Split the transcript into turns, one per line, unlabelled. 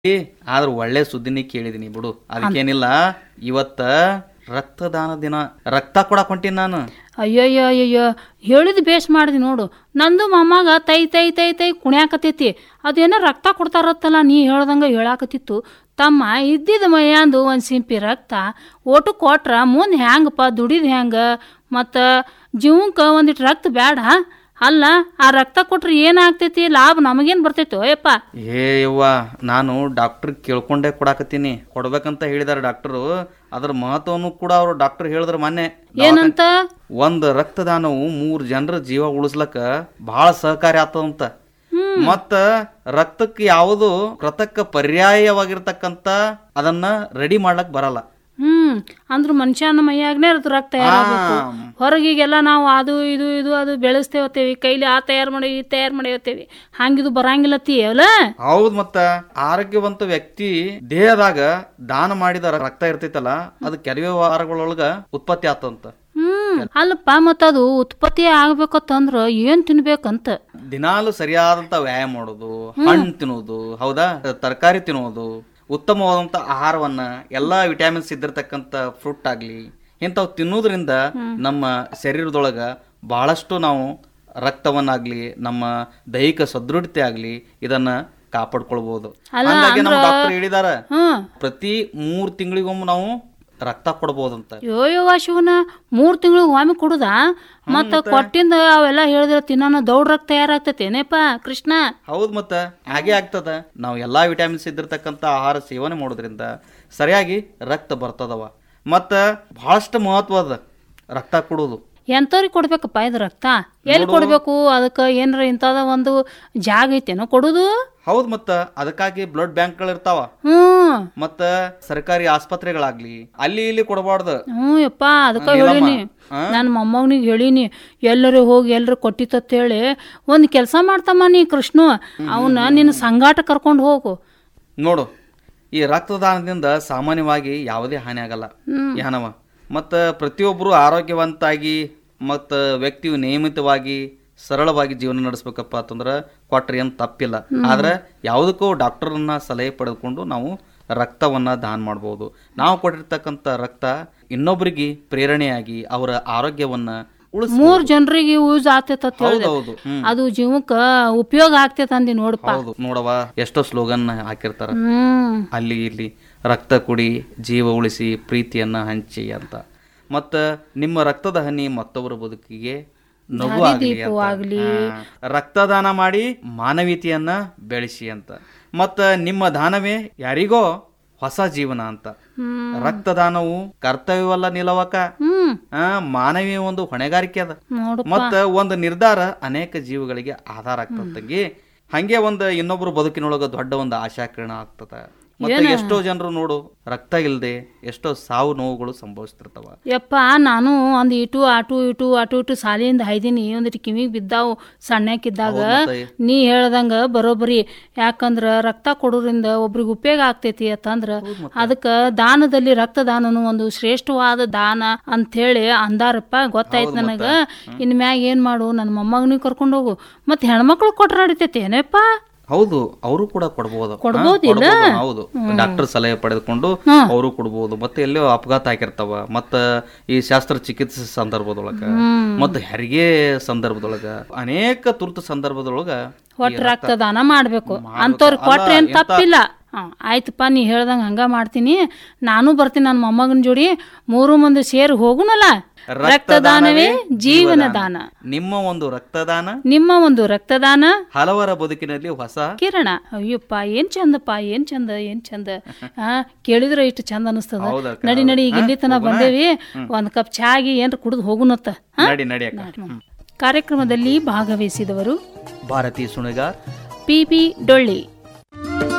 ಆದ್ರ ಒಳ್ಳೆ ಸುದ್ದಿನಿ ಕೇಳಿದೀನಿ ಬಿಡು ಅದಕ್ಕೇನಿಲ್ಲ ಇವತ್ತ ರಕ್ತದಾನ ದಿನ ರಕ್ತ ಕೊಡಕ್ ಹೊಂಟೀನಿ ನಾನು
ಅಯ್ಯಯ್ಯ ಅಯ್ಯಯ್ಯ ಹೇಳಿದ್ ಬೇಸ್ ಮಾಡಿದಿ ನೋಡು ನಂದು ಮೊಮ್ಮಗ ತೈ ತೈ ತೈ ತೈ ಕುಣ್ಯಾಕತೈತಿ ಅದೇನೋ ರಕ್ತ ಕೊಡ್ತಾರತ್ತಲ್ಲ ನೀ ಹೇಳ್ದಂಗ ಹೇಳಾಕತ್ತಿತ್ತು ತಮ್ಮ ಇದ್ದಿದ್ದ ಮೈಯಾಂದು ಒಂದು ಸಿಂಪಿ ರಕ್ತ ಓಟು ಕೊಟ್ರ ಮುಂದೆ ಹ್ಯಾಂಗಪ್ಪ ದುಡಿದ್ ಹ್ಯಾಂಗ ಮತ್ತು ಜೀವಕ್ಕೆ ಒಂದಿಟ್ಟು ರಕ್ತ ಬೇಡ ಅಲ್ಲ ಆ ರಕ್ತ ಕೊಟ್ರೆ ಏನಾಗ್ತೈತಿ ಲಾಭ ನಮಗೇನು ಬರ್ತೈತೋ ಯಪ್ಪ
ಏ ಯವ್ವ ನಾನು ಡಾಕ್ಟರ್ ಕೇಳ್ಕೊಂಡೇ ಕೊಡಾಕತ್ತೀನಿ ಕೊಡ್ಬೇಕಂತ ಹೇಳಿದಾರೆ ಡಾಕ್ಟರು ಅದ್ರ ಮಹತ್ವನು ಕೂಡ ಅವರು ಡಾಕ್ಟರ್ ಹೇಳಿದ್ರ ಮೊನ್ನೆ
ಏನಂತ
ಒಂದ್ ರಕ್ತದಾನವು ಮೂರ್ ಜನರ ಜೀವ ಉಳಿಸ್ಲಕ್ಕ ಬಹಳ ಸಹಕಾರಿ ಆಗ್ತದಂತ ಮತ್ತ ರಕ್ತಕ್ಕೆ ಯಾವುದು ಕೃತಕ ಪರ್ಯಾಯವಾಗಿರ್ತಕ್ಕಂತ ಅದನ್ನ ರೆಡಿ ಮಾಡ್ಲಕ್ ಬರಲ್ಲ
ಹ್ಮ್ ಅಂದ್ರ ಮನುಷ್ಯನ ಮೈಯಾಗನೇ ಇರೋದು ರಕ್ತ ತಯಾರಾಗಬೇಕು ಹೊರಗಿಗೆಲ್ಲ ನಾವು ಅದು ಇದು ಇದು ಅದು ಬೆಳೆಸ್ತೇವತ್ತೇವಿ ಕೈಲಿ ಆ ತಯಾರು ಮಾಡಿ ಈ ತಯಾರು ಮಾಡಿವತ್ತೇವಿ ಹಂಗಿದು ಬರಂಗಿಲ್ಲತ್ತಿ ಅಲ್ಲ
ಹೌದ್ ಮತ್ತ ಆರೋಗ್ಯವಂತ ವ್ಯಕ್ತಿ ದೇಹದಾಗ ದಾನ ಮಾಡಿದ ರಕ್ತ ಇರ್ತೈತಲ್ಲ ಅದು ಕೆಲವೇ ವಾರಗಳೊಳಗ ಉತ್ಪತ್ತಿ ಆತಂತ
ಹ್ಮ್ ಅಲ್ಲಪ್ಪ ಮತ್ತ ಅದು ಉತ್ಪತ್ತಿ ಆಗ್ಬೇಕಂತಂದ್ರ ಏನ್ ತಿನ್ಬೇಕಂತ
ದಿನಾಲು ಸರಿಯಾದಂತ ವ್ಯಾಯಾಮ ಮಾಡೋದು ಹಣ್ಣು ತಿನ್ನೋದು ಹೌದಾ ತರಕಾರಿ ತಿನ್ನೋದು ಉತ್ತಮವಾದಂತ ಆಹಾರವನ್ನ ಎಲ್ಲಾ ವಿಟಮಿನ್ಸ್ ಇದ್ದಿರ್ತಕ್ಕಂಥ ಫ್ರೂಟ್ ಆಗ್ಲಿ ಇಂಥವು ತಿನ್ನೋದ್ರಿಂದ ನಮ್ಮ ಶರೀರದೊಳಗ ಬಹಳಷ್ಟು ನಾವು ರಕ್ತವನ್ನಾಗ್ಲಿ ನಮ್ಮ ದೈಹಿಕ ಸದೃಢತೆ ಆಗ್ಲಿ ಇದನ್ನ ಕಾಪಾಡ್ಕೊಳ್ಬಹುದು ಹಂಗಾಗಿ ನಮ್ಮ ಡಾಕ್ಟರ್ ಹೇಳಿದಾರ
ಹ್ಮ್
ಪ್ರತಿ ಮೂರ್ ತಿಂಗಳಿಗೊಮ್ಮೆ ನಾವು ರಕ್ತ ಕೊಡ್ಬೋದಂತ
ಯೋ ಯವ್ವ ಶಿವನ ಮೂರ್ ತಿಂಗಳಿಗೆ ಒಮ್ಮೆ ಕೊಡುದ ಮತ್ತ ಕೊಟ್ಟಿಂದ ಅವೆಲ್ಲ ಹೇಳಿದ್ರ ತಿನ್ನೋಣ ದೌಡ್ ರಕ್ತ ತಯಾರಾಗ್ತೈತಿ ಏನೇಪ ಕೃಷ್ಣ
ಹೌದ್ ಮತ್ತ ಹಾಗೆ ಆಗ್ತದ ನಾವು ಎಲ್ಲಾ ವಿಟಮಿನ್ಸ್ ಇದ್ದಿರ್ತಕ್ಕಂಥ ಆಹಾರ ಸೇವನೆ ಮಾಡೋದ್ರಿಂದ ಸರಿಯಾಗಿ ರಕ್ತ ಬರ್ತದವ ಮತ್ತ ಬಹಳಷ್ಟು ಮಹತ್ವ ಅದ ರಕ್ತ ಕೊಡೋದು
ಎಂತವ್ರಿಗೆ ಕೊಡ್ಬೇಕಪ್ಪ ಇದು ರಕ್ತ ಎಲ್ಲಿ ಕೊಡ್ಬೇಕು ಅದಕ್ಕೆ ಏನಾರ ಇಂಥದ ಒಂದು ಜಾಗ ಐತೇನೋ ಕೊಡುದು
ಹೌದ್ ಮತ್ತ ಅದಕ್ಕಾಗಿ ಬ್ಲಡ್ ಬ್ಯಾಂಕ್ಗಳು ಇರ್ತಾವ
ಹ್ಮ್
ಮತ್ತ ಸರ್ಕಾರಿ ಆಸ್ಪತ್ರೆಗಳಾಗ್ಲಿ ಅಲ್ಲಿ ಇಲ್ಲಿ ಕೊಡಬಾರ್ದು
ಹ್ಞೂ ಯಪ್ಪ ಅದಕ್ಕೆ ಹೇಳಿನಿ ನನ್ನ ಮೊಮ್ಮಗನಿಗೆ ಹೇಳಿನಿ ಎಲ್ಲರೂ ಹೋಗಿ ಎಲ್ಲರೂ ಕೊಟ್ಟಿತ್ತಂತೇಳಿ ಒಂದು ಕೆಲಸ ಮಾಡ್ತಮ್ಮ ನೀ ಕೃಷ್ಣ ಅವನ್ನ ನಿನ್ನ ಸಂಗಾಟ ಕರ್ಕೊಂಡು ಹೋಗು
ನೋಡು ಈ ರಕ್ತದಾನದಿಂದ ಸಾಮಾನ್ಯವಾಗಿ ಯಾವುದೇ ಹಾನಿ ಆಗಲ್ಲ ಯಾನವ ಮತ್ತ ಪ್ರತಿಯೊಬ್ಬರು ಆರೋಗ್ಯವಂತಾಗಿ ಮತ್ತ ವ್ಯಕ್ತಿಯು ನಿಯಮಿತವಾಗಿ ಸರಳವಾಗಿ ಜೀವನ ನಡೆಸ್ಬೇಕಪ್ಪ ಅಂತಂದ್ರ ಕೊಟ್ರೆ ಏನು ತಪ್ಪಿಲ್ಲ ಆದ್ರೆ ಯಾವುದಕ್ಕೂ ಡಾಕ್ಟರ್ನ ಸಲಹೆ ಪಡೆದುಕೊಂಡು ನಾವು ರಕ್ತವನ್ನ ದಾನ ಮಾಡ್ಬೋದು ನಾವು ಕೊಟ್ಟಿರ್ತಕ್ಕಂಥ ರಕ್ತ ಇನ್ನೊಬ್ಬರಿಗೆ ಪ್ರೇರಣೆಯಾಗಿ ಅವರ ಆರೋಗ್ಯವನ್ನ ಉಳಿಸ್
ಮೂರ್ ಜನರಿಗೆ ಯೂಸ್ ಆಗ್ತೈತ
ಹೌದು ಹೌದು ಹ್ಮ್
ಅದು ಜೀವಕ್ಕ ಉಪಯೋಗ ಆಗ್ತೈತ ಅಂದಿ ನೋಡಪ್ಪ
ಹೌದು ನೋಡವ ಎಷ್ಟೋ ಸ್ಲೋಗನ್ ಹಾಕಿರ್ತಾರ
ಹ್ಮ್
ಅಲ್ಲಿ ಇಲ್ಲಿ ರಕ್ತ ಕುಡಿ ಜೀವ ಉಳಿಸಿ ಪ್ರೀತಿಯನ್ನ ಹಂಚಿ ಅಂತ ಮತ್ತ ನಿಮ್ಮ ರಕ್ತದ ಹನಿ ಮತ್ತೊಬ್ಬರ ಬದುಕಿಗೆ ನಗು ಆಗಲಿ ಅಂತ ಹಾ. ರಕ್ತದಾನ ಮಾಡಿ ಮಾನವೀಯತೆಯನ್ನ ಬೆಳೆಸಿ ಅಂತ ಮತ್ತ ನಿಮ್ಮ ದಾನವೇ ಯಾರಿಗೋ ಹೊಸ ಜೀವನ ಅಂತ ರಕ್ತದಾನವು ಕರ್ತವ್ಯವಲ್ಲ ನಿಲವಕ
ಹ್ಮ್
ಆ ಮಾನವೀಯ ಒಂದು ಹೊಣೆಗಾರಿಕೆ ಅದ
ನೋಡು
ಮತ್ತ ಒಂದು ನಿರ್ಧಾರ ಅನೇಕ ಜೀವಗಳಿಗೆ ಆಧಾರ ಆಗ್ತದ ತಂಗಿ ಹಂಗೆ ಒಂದು ಇನ್ನೊಬ್ರು ಬದುಕಿನೊಳಗ ದೊಡ್ಡ ಒಂದು ಆಶಾಕಿರಣ ಆಗ್ತದ ಮತ್ತೆ ಎಷ್ಟೋ ಜನರು ನೋಡು ರಕ್ತ ಇಲ್ದೆ ಎಷ್ಟೋ ಸಾವು ನೋವುಗಳು ಸಂಭವಿಸ್ತಿರ್ತಾವ
ಯಪ್ಪ ನಾನು ಒಂದು ಇಟು ಆಟು ಇಟು ಆಟು ಇಟು ಸಾಲಿಯಿಂದ ಹಾಯ್ದೀನಿ ಒಂದಿಟ್ಟು ಕಿವಿಗೆ ಬಿದ್ದಾವು ಸಣ್ಣಕ್ಕಿದ್ದಾಗ
ಮತ್ತೆ?
ನೀ ಹೇಳ್ದಂಗ ಬರೋಬ್ಬರಿ ಯಾಕಂದ್ರ ರಕ್ತ ಕೊಡೋದ್ರಿಂದ ಒಬ್ರಿಗೆ ಉಪಯೋಗ ಆಗ್ತೈತಿ ಅಂತಂದ್ರ ಅದಕ್ಕ ದಾನದಲ್ಲಿ ರಕ್ತದಾನನು ಒಂದು ಶ್ರೇಷ್ಠವಾದ ದಾನ ಅಂಥೇಳಿ ಅಂದಾರಪ್ಪ ಗೊತ್ತಾಯ್ತು ನನಗ ಇನ್ ಮ್ಯಾಗ ಏನ್ ಮಾಡು ನನ್ನ ಮೊಮ್ಮಗನಿಗೆ ಕರ್ಕೊಂಡು ಹೋಗು ಮತ್ತೆ ಹೆಣ್ಮಕ್ಳು ಕೊಟ್ರ ನಡಿತೈತಿ ಏನಪ್ಪ
ಹೌದು ಅವರು ಕೂಡ ಕೊಡ್ಬೋದು
ಕೊಡ್ಬೋದಿಲ್ಲ?
ಹಾ, ಕೊಡ್ಬೋದು, ಹೌದು ಡಾಕ್ಟರ್ ಸಲಹೆ ಪಡೆದುಕೊಂಡು ಅವರು ಕೊಡ್ಬೋದು ಮತ್ತೆ ಎಲ್ಲೋ ಅಪಘಾತ ಆಗಿರ್ತಾವ ಮತ್ತ ಈ ಶಾಸ್ತ್ರ ಚಿಕಿತ್ಸೆ ಸಂದರ್ಭದೊಳಗ ಮತ್ತ ಹೆರಿಗೆ ಸಂದರ್ಭದೊಳಗ ಅನೇಕ ತುರ್ತು ಸಂದರ್ಭದೊಳಗ
ಒಟ್ಟು ರಕ್ತದಾನ ಮಾಡ್ಬೇಕು ಅಂಥವ್ರಿಗೆ ಕೊಟ್ರೆ ಏನ್ ತಪ್ಪಿಲ್ಲ ಹಾ ಆಯ್ತಪ್ಪ ನೀ ಹೇಳ್ದಂಗ ಹಂಗ ಮಾಡ್ತೀನಿ ನಾನು ಬರ್ತೀನಿ ನನ್ನ ಮೊಮ್ಮಗನ ಜೋಡಿ ಮೂರು ಮಂದಿ ಸೇರಿ ಹೋಗುನಲ್ಲ ರಕ್ತದಾನವೇ ಜೀವನ ದಾನ
ನಿಮ್ಮ ಒಂದು ರಕ್ತದಾನ
ನಿಮ್ಮ ಒಂದು ರಕ್ತದಾನ
ಹಲವರ ಬದುಕಿನಲ್ಲಿ ಹೊಸ
ಕಿರಣ ಅಯ್ಯಪ್ಪ ಏನ್ ಚಂದಪ್ಪ ಏನ್ ಚಂದ ಏನ್ ಚಂದ ಹಾ ಕೇಳಿದ್ರೆ ಇಷ್ಟು ಚಂದ ಅನಿಸ್ತದ
ಹೌದಕ್ಕ,
ನಡಿ ನಡಿ ಈಗ ಇಲ್ಲಿ ತನ ಬಂದೇವಿ ಒಂದ್ ಕಪ್ ಚಾಗಿ ಏನ್ರ ಕುಡಿದು ಹೋಗುನತ್ತ ಹಾ?
ನಡಿ ನಡಿ ಅಕ್ಕ
ಕಾರ್ಯಕ್ರಮದಲ್ಲಿ ಭಾಗವಹಿಸಿದವರು
ಭಾರತಿ ಸುಣಗಾರ್
ಪಿ ಬಿ ಡೊಳ್ಳಿ